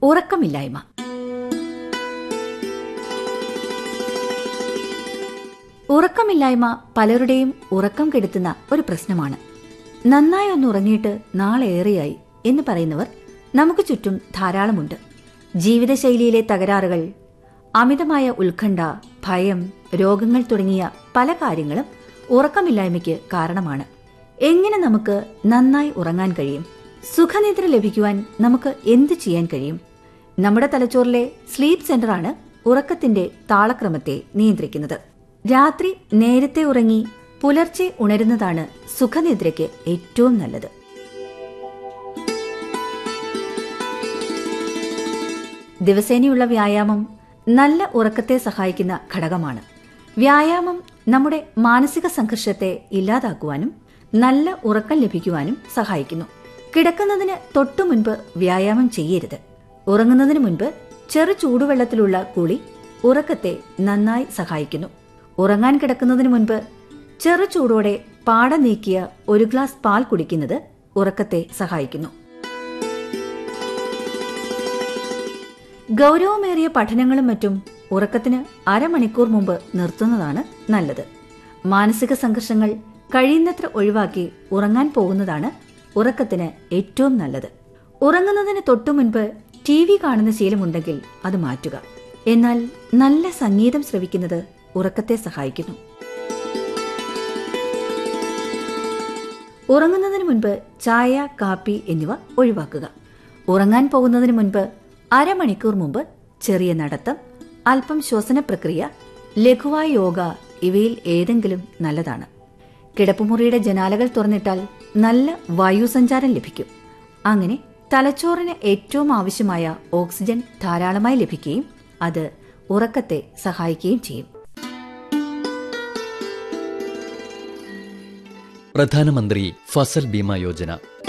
ഉറക്കമില്ലായ്മ ഉറക്കമില്ലായ്മ പലരുടെയും ഉറക്കം കെടുത്തുന്ന ഒരു പ്രശ്നമാണ് നന്നായി ഒന്ന് ഉറങ്ങിയിട്ട് നാളെ ഏറെയായി എന്ന് പറയുന്നവർ നമുക്ക് ചുറ്റും ധാരാളമുണ്ട് ജീവിതശൈലിയിലെ തകരാറുകൾ അമിതമായ ഉത്കണ്ഠ ഭയം രോഗങ്ങൾ തുടങ്ങിയ പല കാര്യങ്ങളും ഉറക്കമില്ലായ്മയ്ക്ക് കാരണമാണ് എങ്ങനെ നമുക്ക് നന്നായി ഉറങ്ങാൻ കഴിയും സുഖനിദ്ര ലഭിക്കുവാൻ നമുക്ക് എന്ത് ചെയ്യാൻ കഴിയും നമ്മുടെ തലച്ചോറിലെ സ്ലീപ്പ് സെന്ററാണ് ഉറക്കത്തിന്റെ താളക്രമത്തെ നിയന്ത്രിക്കുന്നത് രാത്രി നേരത്തെ ഉറങ്ങി പുലർച്ചെ ഉണരുന്നതാണ് സുഖനിദ്രയ്ക്ക് ഏറ്റവും നല്ലത് ദിവസേനയുള്ള വ്യായാമം നല്ല ഉറക്കത്തെ സഹായിക്കുന്ന ഘടകമാണ് വ്യായാമം നമ്മുടെ മാനസിക സംഘർഷത്തെ ഇല്ലാതാക്കുവാനും നല്ല ഉറക്കം ലഭിക്കുവാനും സഹായിക്കുന്നു കിടക്കുന്നതിന് തൊട്ടു മുൻപ് വ്യായാമം ചെയ്യരുത് ഉറങ്ങുന്നതിന് മുൻപ് ചെറു ചൂടുവെള്ളത്തിലുള്ള കുളി ഉറക്കത്തെ നന്നായി സഹായിക്കുന്നു ഉറങ്ങാൻ കിടക്കുന്നതിന് മുൻപ് ചെറു ചൂടോടെ പാട നീക്കിയ ഒരു ഗ്ലാസ് പാൽ കുടിക്കുന്നത് ഉറക്കത്തെ സഹായിക്കുന്നു ഗൗരവമേറിയ പഠനങ്ങളും മറ്റും ഉറക്കത്തിന് അരമണിക്കൂർ മുമ്പ് നിർത്തുന്നതാണ് നല്ലത് മാനസിക സംഘർഷങ്ങൾ കഴിയുന്നത്ര ഒഴിവാക്കി ഉറങ്ങാൻ പോകുന്നതാണ് ഉറക്കത്തിന് ഏറ്റവും നല്ലത് ഉറങ്ങുന്നതിന് തൊട്ടു മുൻപ് ടി വി കാണുന്ന ശീലമുണ്ടെങ്കിൽ അത് മാറ്റുക എന്നാൽ നല്ല സംഗീതം ശ്രവിക്കുന്നത് ഉറക്കത്തെ സഹായിക്കുന്നു ഉറങ്ങുന്നതിന് മുൻപ് ചായ കാപ്പി എന്നിവ ഒഴിവാക്കുക ഉറങ്ങാൻ പോകുന്നതിന് മുൻപ് അരമണിക്കൂർ മുമ്പ് ചെറിയ നടത്തം അല്പം ശ്വസന പ്രക്രിയ ലഘുവായ യോഗ ഇവയിൽ ഏതെങ്കിലും നല്ലതാണ് കിടപ്പുമുറിയുടെ ജനാലകൾ തുറന്നിട്ടാൽ നല്ല വായുസഞ്ചാരം ലഭിക്കും അങ്ങനെ തലച്ചോറിന് ഏറ്റവും ആവശ്യമായ ഓക്സിജൻ ധാരാളമായി ലഭിക്കുകയും അത് ഉറക്കത്തെ സഹായിക്കുകയും ചെയ്യും പ്രധാനമന്ത്രി ഫസൽ ബീമ യോജന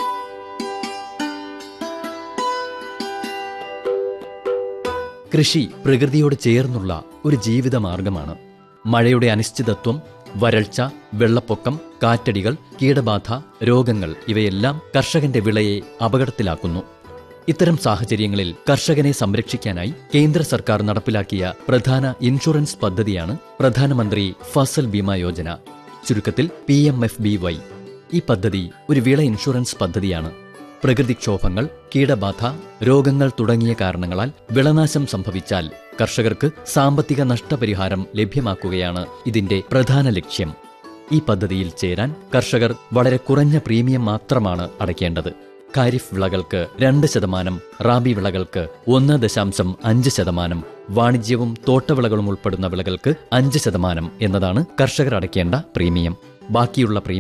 കൃഷി പ്രകൃതിയോട് ചേർന്നുള്ള ഒരു ജീവിത മാർഗമാണ് മഴയുടെ അനിശ്ചിതത്വം വരൾച്ച വെള്ളപ്പൊക്കം കാറ്റടികൾ കീടബാധ രോഗങ്ങൾ ഇവയെല്ലാം കർഷകന്റെ വിളയെ അപകടത്തിലാക്കുന്നു ഇത്തരം സാഹചര്യങ്ങളിൽ കർഷകനെ സംരക്ഷിക്കാനായി കേന്ദ്ര സർക്കാർ നടപ്പിലാക്കിയ പ്രധാന ഇൻഷുറൻസ് പദ്ധതിയാണ് പ്രധാനമന്ത്രി ഫസൽ ബീമ യോജന ചുരുക്കത്തിൽ P M F B Y ഈ പദ്ധതി ഒരു വിള ഇൻഷുറൻസ് പദ്ധതിയാണ് പ്രകൃതിക്ഷോഭങ്ങൾ കീടബാധ രോഗങ്ങൾ തുടങ്ങിയ കാരണങ്ങളാൽ വിളനാശം സംഭവിച്ചാൽ കർഷകർക്ക് സാമ്പത്തിക നഷ്ടപരിഹാരം ലഭ്യമാക്കുകയാണ് ഇതിന്റെ പ്രധാന ലക്ഷ്യം ഈ പദ്ധതിയിൽ ചേരാൻ കർഷകർ വളരെ കുറഞ്ഞ പ്രീമിയം മാത്രമാണ് അടയ്ക്കേണ്ടത് ഖാരിഫ് വിളകൾക്ക് രണ്ട് ശതമാനം റാബി വിളകൾക്ക് ഒന്ന് ദശാംശം അഞ്ച് ശതമാനം വാണിജ്യവും തോട്ടവിളകളും ഉൾപ്പെടുന്ന വിളകൾക്ക് അഞ്ച് ശതമാനം എന്നതാണ് കർഷകർ അടയ്ക്കേണ്ട പ്രീമിയം ബാക്കിയുള്ള പ്രീമിയം